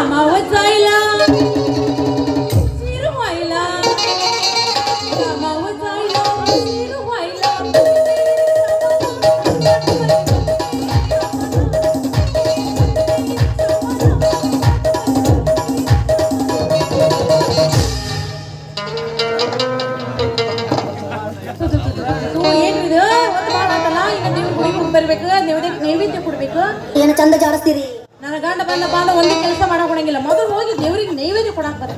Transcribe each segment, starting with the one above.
कामावर जायला उशीर व्हायला कामावर जायला उशीर व्हायला ತೂ ಏನಿದು ಒಂದು ಭಾಳ ಆತಲ್ಲ ಈಗ ನೀವು ಗುಡಿಗೆ ಹೋಗಿ ಬರ್ಬೇಕು ನೈವೇದ್ಯ ನೈವೇದ್ಯ ಕೊಡ್ಬೇಕು ಏನು ಚಂದ ಜಾಡಿಸ್ತೀರಿ ನನ್ನ ಗಂಡ ಬಂದ ಬಂದ ಒಂದೇ ಕೆಲಸ ಮಾಡಕ್ ಕೊಡಂಗಿಲ್ಲ ಮೊದಲು ಹೋಗಿ ದೇವ್ರಿಗೆ ನೈವೇದ್ಯ ಕೊಡಾಕ್ ಬರ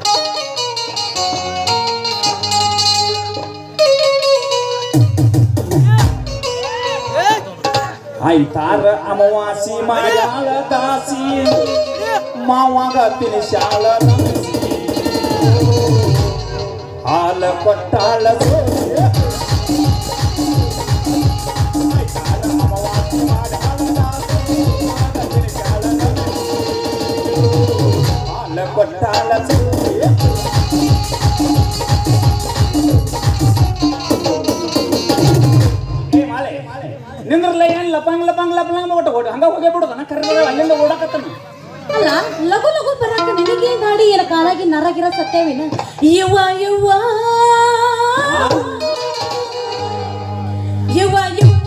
ಆಯ್ತಾರ ಅಮಾವಾಸಿ ಮಾಡ್ಯಾಳ ದಾಸಿ ಮಾವಾಗ ತಿನಿಶಾಳ ನಮಸಿ ಹಾಲ ಕೊಟ್ಟಾಳ ಸೋಸಿ. ಆಯ್ತಾರ ಅಮಾವಾಸಿ ಮಾಡ್ಯಾಳ ದಾಸಿ, ಮಾವಾಗ ತಿನಿಶಾಳ ನಮಸಿ. ಹಾಲ ಕೊಟ್ಟಾಳ ಸೋಸಿ. ಏ ಮಾಲೆ ನಿಂದ್ರಲ್ಲ ಏನ್ ಲಪಂಗ್ ಲಪಂಗ್ ಲಪಂಗ್ ಓಟ ಓಟ ಹಂಗ ಹೋಗೇ ಬಿಡುದ ನಾ ಕರೆದ ಅಲ್ಲಿಂದ ಓಡಕತ್ತನ ಅಲ್ಲ ಲಘು ಲಘು ಬರಾಕ ನಿನಗೆ ಗಾಡಿ ಏನ ಕಾಲಾಗಿ ನರಗಿರ ಸತ್ತೇವಿನ ಯವ್ವ ಯವ್ವ ಯವ್ವ ಯವ್ವ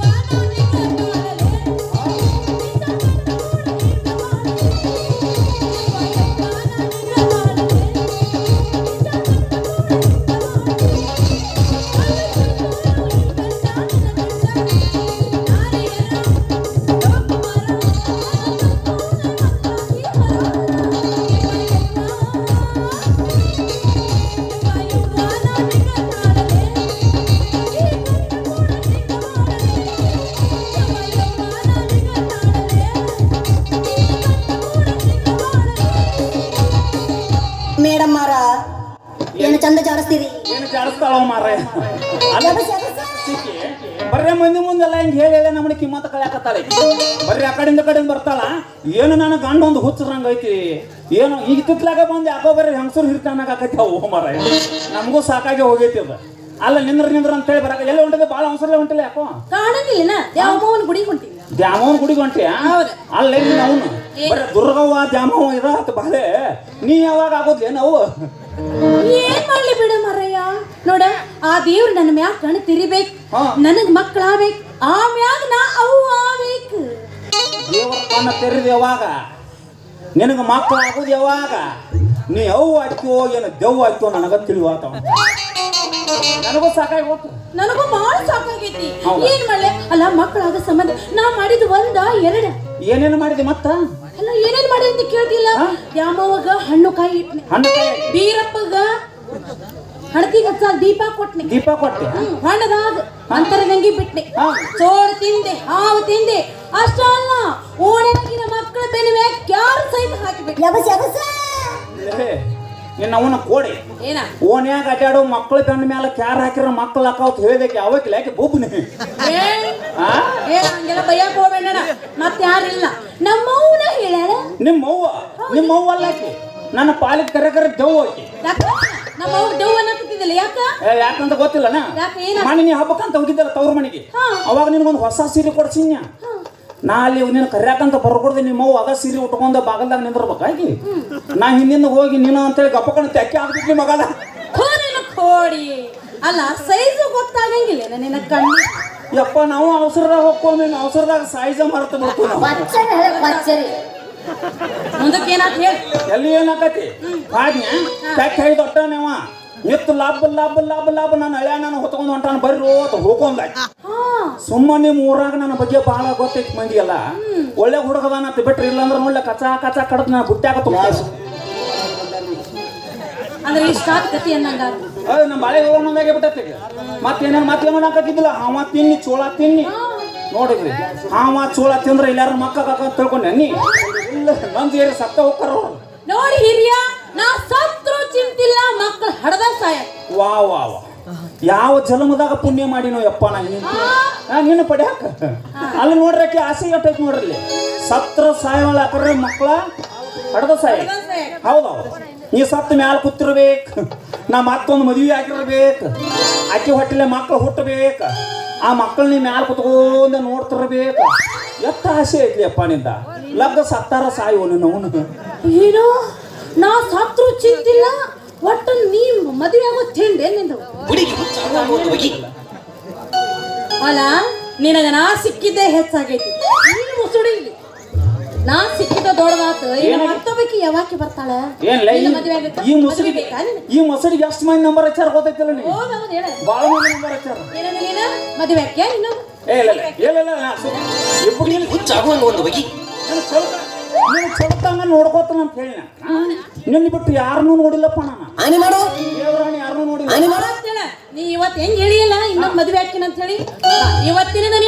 ಮೇಡಮ್ ಮಾರ ಏನು ಚಂದ ಜಾಡಿಸ್ತೀರಿ ಏನು ಜಾಡಿಸ್ತಾಳ ಮಾರ ಅಲ್ಲ ಸಿಕ್ಕಿ ಬರ್ರೆ ಮಂದಿ ಮುಂದೆಲ್ಲ ಹಿಂಗ್ ಹೇಳಿ ಹೇಳಿ ನಮ್ಮನೆ ಕಿಮ್ಮತ್ತ ಕಳ್ಯಾಕತ್ತಾಳೆ ಬರ್ರಿ ಆ ಕಡೆಯಿಂದ ಕಡೆಯಿಂದ ಬರ್ತಾಳ ಏನು ನನ್ನ ಗಂಡ ಒಂದು ಹುಚ್ಚರಂಗ ಐತಿ ಏನು ಈಗ ತಿತ್ಲಾಗ ಬಂದು ಯಾಕೋ ಬರ್ರಿ ಹೆಂಗಸರು ಹಿರ್ತಾನಾಗ ಆಕೈತಿ ಅವು ಮಾರ ನಮಗೂ ಸಾಕಾಗಿ ಹೋಗೈತಿ ಅದು ಅಲ್ಲ ನಿಂದ್ರ ನಿಂದ್ರ ಅಂತ ಹೇಳಿ ಬರಾಕ ಎಲ್ಲಿ ಹೊಂಟಿದೆ ಭಾಳ ಅವಸರಲ್ಲೇ ಹೊಂಟಿಲ್ಲ ಯಾಕೋ ಕಾಣಂಗಿಲ್ಲ ದ್ಯಾವಮ್ಮನ ಗುಡಿಗೆ ಹೊಂಟಿಲ್ಲ ದ್ಯಾಮವನ್ ಗುಡಿಗೆ ಹೊಂಟಿಯ ಹೌದು. ಅಲ್ಲ ಅವನು ಬರೀ ದುರ್ಗವ್ವ ದ್ಯಾಮವ್ವ ಇದಾತ ಬಾಳೆ ನೀ ಯಾವಾಗ ಆಗೋದ್ಲೇ ನಾವು ಏನ್ ಮಾಡ್ಲಿ ಬಿಡು ಮರಯ್ಯ ನೋಡ ಆ ದೇವ್ರು ನನ್ನ ಮ್ಯಾಗ ಕಣ್ ತಿರಿಬೇಕು ಹಾ. ನನಗ್ ಮಕ್ಕಳಾಗ್ಬೇಕು ಆ ಮ್ಯಾಗ ನಾ ಅವು ಆಗ್ಬೇಕು ದೇವರ ಕಣ್ಣ ತೆರೆದು ಯಾವಾಗ ನಿನಗೆ ಮಕ್ಕಳು ಆಗೋದು ಯಾವಾಗ ನೀ ಅವು ಹಾಕ್ಯೋ ಏನು ದೆವ್ವ ಹಾಕ್ಯೋ ನನಗ ತಿಳಿವಾತವ ನನಗೂ ಸಾಕಾಗಿ ಹೋತು ನನಗೂ ಬಹಳ ಸಾಕಾಗೈತಿ ಹೌದಾ? ಏನ್ ಮಾಡ್ಲೆ ಅಲ್ಲ ಮಕ್ಕಳಾಗ ಸಂಬಂಧ ನಾ ಮಾಡಿದ ಒಂದ ಎರಡ ಏನೇನು ಮಾಡಿದೆ ಮತ್ತ ಅಲ್ಲ ಏನೇನ್ ಮಾಡಿ ಅಂತ ಕೇಳ್ತಿಲ್ಲ ಹಾ? ದ್ಯಾಮವ್ವಗ ಹಣ್ಣು ಕಾಯಿ ಇಟ್ನಿ ಹಣ್ಣು ಕಾಯಿ ಬೀರಪ್ಪಗ ಹಣತಿಗೆ ಹಚ್ಚ ದೀಪ ಕೊಟ್ನಿ ದೀಪ ಕೊಟ್ಟೆ ಹ್ಮ್, ಹೊಂಡದಾಗ ಅಂತರಗಂಗಿ ಬಿಟ್ನಿ ಹಾ. ಚೋಳು ತಿಂದೆ ಹಾವು ತಿಂದೆ ಅಷ್ಟ ಅಲ್ಲ ಓಣಿಯಾಗಿನ ಮಕ್ಕಳ ಬೆನ್ನ ಮ್ಯಾಗ ಕ್ಯಾರು ಸಹಿತ ಹಾಕಿಬಿಟ್ನಿ ಯಬಸ್ ಯಬಸ್ ಏ, ನಿನ್ನ ಅವನ ಕೋಡೆ ಏನ ಓನ್ಯಾಗ ಅಡ್ಯಾಡೋ ಮಕ್ಕಳ ಬೆನ್ನ ಮೇಲೆ ಕ್ಯಾರ್ ಹಾಕಿರೋ ಮಕ್ಕಳು ಹಾಕಾವತ್ ಹೇಳ್ದಕ್ಕೆ ಯಾವಕ್ಕೆ ಯಾಕೆ ಬೊಬ್ಬನೆ ಏ ಆ ಏ ಹಂಗೆಲ್ಲ ಬಯ್ಯಕ್ ಹೋಗ್ಬೇಡ ಮತ್ತೆ ಯಾರಿಲ್ಲ ನಮ್ಮವ್ವನ ಹೇಳ್ಯಾರ ನಿಮ್ಮ ಅವ್ವ ನಿಮ್ಮ ಅವ್ವ ಅಲ್ಲ ಆಕಿ ನನ್ನ ಪಾಲಿಗೆ ಕರೆ ಕರೆ ದೆವ್ವ ಆಕಿ ಯಾಕ ನಮ್ಮವ್ವ ದೆವ್ವನ ಕೂತಿದ್ದಿಲ್ಲ ಯಾಕ ಏ, ಯಾಕಂತ ಗೊತ್ತಿಲ್ಲನ ಯಾಕೆ ಏನ ಮನೆ ನೀ ಹಬ್ಬಕ್ಕಂತ ಹೋಗಿದ್ದಲ್ಲ ತವ್ರ ಮನೆಗೆ ಹಾ. ಅವಾಗ ನಿನಗೊಂದು ಹೊಸ ಸೀರೆ ಕೊಡ್ಸಿನ್ಯ ನಾ ಅಲ್ಲಿ ನೀನು ಕರ್ಯಾಕಂತ ಬರ್ಕೊಡ್ದೆ ನಿಮ್ಮ ಅವ್ವ ಅದ ಸೀರೆ ಉಟ್ಕೊಂಡ ಬಾಗಲ್ದಾಗ ನಿಂದಿರ್ಬೇಕಾಗಿ ನಾ ಹಿಂದಿಂದ ಹೋಗಿ ನೀನು ಅಂತೇಳಿ ಗಪ್ಪಕಣ ತೆಕ್ಕೆ ಆಗ್ಬಿಟ್ಲಿ ಮಗನ ಖೋರಿನ ಕೋಡಿ ಅಲ್ಲ ಸೈಜು ಗೊತ್ತಾಗಂಗಿಲ್ಲ ನಿನ್ನ ಕಣ್ಣು ಯಪ್ಪ ನಾವು ಅವಸರದಾಗ ಹೋಗ್ಕೊಂಡ್ ಅವಸರದಾಗ ಸಾಯಿಜ ಮರ್ತ ಬಿಡ್ತೀವಿ ನಾವು ಪಚ್ಚರಿ ಹೇಳ ಪಚ್ಚರಿ ಮುಂದಕ್ಕೆ ಏನಾತ್ ಹೇಳಿ ಎಲ್ಲಿ ಏನಾಕತಿ ಆಜ್ಞ ತೆಕ್ಕ ಐದು ಒಟ್ಟ ನೀವ ನಿತ್ತು ಲಾಭ ಲಾಭ ಲಾಭ ಲಾಭ ನಾನು ಹಳ್ಯಾ ನಾನು ಹೊತ್ಕೊಂಡು ಹೊಂಟಾನ ಬರ್ರಿ ಅಂತ ಹೋಗ್ಕೊಂಡ ಹಾ ಸುಮ್ಮನೆ ನಿಮ್ಮ ಊರಾಗ ನನ್ನ ಬಗ್ಗೆ ಬಹಳ ಗೊತ್ತೈತಿ ಮಂದಿಗೆಲ್ಲ ಒಳ್ಳೆ ಹುಡುಗದಾನ ಅಂತ ಬಿಟ್ರೆ ಇಲ್ಲಾಂದ್ರೆ ಒಳ್ಳೆ ಕಚಾ ಕಚಾ ಕಡದ್ ನಾ ಬುಟ್ಟ್ಯಾಕ ತುಂಬ ಅಂದ್ರೆ ಇಷ್ಟಾತ್ ಕತಿ ಅನ್ನಂಗ ಅದು ನಮ್ಮ ಬಾಳೆ ಹೋಗೋಣದಾಗೆ ಬಿಟ್ಟೈತಿ ಮತ್ತೇನೇನು ಮತ್ತೇನು ಹಾಕತ್ತಿದ್ದಿಲ್ಲ ಹಾವ ತಿನ್ನಿ ಚೋಳ ತಿನ್ನಿ ನೋಡಿದ್ರಿ ಹಾವ ಚೋಳ ತಿಂದ್ರೆ ಇಲ್ಲಾರ ಮಕ್ಕ ಕಾಕ ತಿಳ್ಕೊಂಡೆ ನೀ ಇಲ್ಲ ನಂದು ಏರಿ ಸತ್ತ ಹೋಗ್ತಾರ ಅವ್ರು. ನೋಡಿ ಹಿರಿಯ ನಾ ಸತ್ರು ಚಿಂತಿಲ್ಲ ಮಕ್ಕಳು ಹಡದ ಸಾಯ ವಾ ವಾ ವಾ ಯಾವ ಜನ್ಮದಾಗ ಪುಣ್ಯ ಮಾಡಿನೋ ಯಪ್ಪ ನಾ ನಿನ್ನ ನಾ ನಿನ್ನ ಪಡ್ಯಾಕ ಅಲ್ಲಿ ನೋಡ್ರಿ ಆಕಿ ಆಸೆ ಎಟ್ಟೈತಿ ನೋಡ್ರಿ ಇಲ್ಲಿ. ಸತ್ರ ಸಾಯವಳ ಹಾಕ್ರೆ ಮಕ್ಕಳ ಹಡ್ದ ಸಾಯ ಹೌದೌದು ನೀ ಸತ್ತ ಮ್ಯಾಲ ಕೂತಿರ್ಬೇಕು ನಾ ಮತ್ತೊಂದು ಮದುವೆ ಆಗಿರ್ಬೇಕು ಆಕೆ ಹೊಟ್ಟೆಲೆ ಮಕ್ಕಳು ಹುಟ್ಟಬೇಕು ಆ ಮಕ್ಕಳು ನೀ ಮ್ಯಾಲ ಕುತ್ಕೊಂಡ ನೋಡ್ತಿರ್ಬೇಕು ಎತ್ತ ಆಸೆ ಐತಿ ಅಪ್ಪ ನಿಂದ ಲಗ್ಗ ಸತ್ತಾರ ಸಾಯೋ ನಿನ್ನ ಅವನು ಏನು ನಾ ಸತ್ರು ಚಿಂತಿಲ್ಲ ಒಟ್ಟು ನೀ ಮದುವೆ ಆಗೋ ತಿಂಡೆ ನಿಂದು ಹುಡುಗಿ ಹುಚ್ಚಾಗುವ ಒಂದು ಬಗೆ ಅಲ್ಲ ನಿನಗ ನಾ ಸಿಕ್ಕಿದ್ದೆ ಹೆಚ್ಚಾಗೈತಿ ನೀನು ಮುಸುಡಿ ಇಲ್ಲಿ ನಾ ಸಿಕ್ಕಿದ ದೊಡ್ಡದಾತ ಇನ್ನು ಏನಾಗಿ- ಮತ್ತೊಬ್ಬಕಿ ಯಾವಾಕಿ ಬರ್ತಾಳ ಏನ್ಲ ಈ- ನಿನ್ನ ಮದುವೆ ಆಗ್ಬೇಕಾ? ಈ ಮದುವೆ ಮೊಸರಿಗೆ ಬೇಕಾ ನಿನಗೆ? ಈ ಮೊಸರಿಗೆ ಎಷ್ಟು ಮಂದಿ ನಂಬರ್ ಹಚ್ಚಾರ ಗೊತ್ತೈತಿಲ್ಲ ನೀ ಹೋಗ್ ಅವನ್ ಹೇಳ ಭಾಳ ಮಂದಿ ನಂಬರ್ ಹಚ್ಚಾರ ಏನಂದ ನೀನ ಮದುವೆ ಆಕ್ಯಾ ನೀನು ಏ ಇಲ್ಲ ಇಲ್ಲ ಇಲ್ಲ ಇಲ್ಲ ಇಲ್ಲ ಸು- ಇಬ್ರು ಹುಡುಗಿ ಹುಚ್ಚಾಗುವ ಒಂದು ಬಗೆ ನೀನು ಚೌಕ ನೀನು ಚೌಕಂಗ ನೋಡ್ಕೋತಾನ ಅಂತ ಹೇಳಿ ನಿನ್ನ ಬಿಟ್ಟು ಯಾರನ್ನೂ ನೋಡಿಲ್ಲಪ್ಪ ನಾನು ಆನೆ ಮಾಡು ದೇವರಾಣಿ ಯಾರನ್ನೂ ನೋಡಿಲ್ಲ ಆನೆ ಮಾಡು ಹೇಳ ನೀ ಇವತ್ತು ಹೆಂಗ್ ಹೇಳಿಯಲ್ಲ ಇನ್ನೊಂದು ಮದುವೆ ಆಕಿನ ಅಂತ ಹೇಳಿ ಇವತ್ತಿನಿಂದ ನೀನು